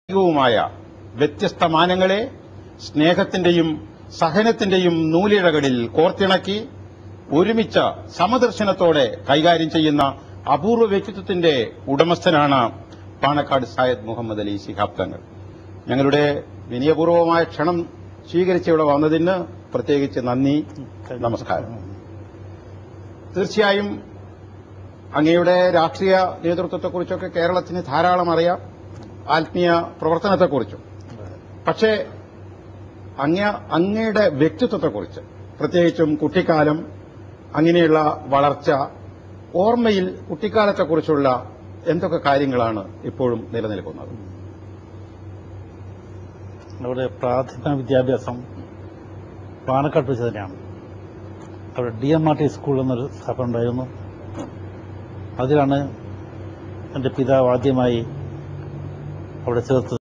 വുമായ വ്യത്യസ്ത മാനങ്ങളെ സ്നേഹത്തിന്റെയും സഹനത്തിന്റെയും നൂലിഴകളിൽ കോർത്തിണക്കി ഒരുമിച്ച സമദർശനത്തോടെ കൈകാര്യം ചെയ്യുന്ന അപൂർവ വ്യക്തിത്വത്തിന്റെ ഉടമസ്ഥനാണ് പാണക്കാട് സായദ് മുഹമ്മദ് അലി ശിഹാബ് തങ്ങൾ ഞങ്ങളുടെ വിനയപൂർവമായ ക്ഷണം സ്വീകരിച്ച് ഇവിടെ വന്നതിന് പ്രത്യേകിച്ച് നന്ദി നമസ്കാരം തീർച്ചയായും അങ്ങയുടെ രാഷ്ട്രീയ നേതൃത്വത്തെക്കുറിച്ചൊക്കെ കേരളത്തിന് ധാരാളം അറിയാം ആത്മീയ പ്രവർത്തനത്തെക്കുറിച്ചും പക്ഷേ അങ്ങ അങ്ങയുടെ വ്യക്തിത്വത്തെക്കുറിച്ച് പ്രത്യേകിച്ചും കുട്ടിക്കാലം അങ്ങനെയുള്ള വളർച്ച ഓർമ്മയിൽ കുട്ടിക്കാലത്തെക്കുറിച്ചുള്ള എന്തൊക്കെ കാര്യങ്ങളാണ് ഇപ്പോഴും നിലനിൽക്കുന്നത് അവിടെ പ്രാഥമിക വിദ്യാഭ്യാസം പാണക്കാട് വെച്ച് തന്നെയാണ് അവിടെ D M R T school എന്നൊരു സ്ഥാപനം ഉണ്ടായിരുന്നു അതിലാണ് എൻ്റെ പിതാവ് ആദ്യമായി അവിടെ ചേർത്ത്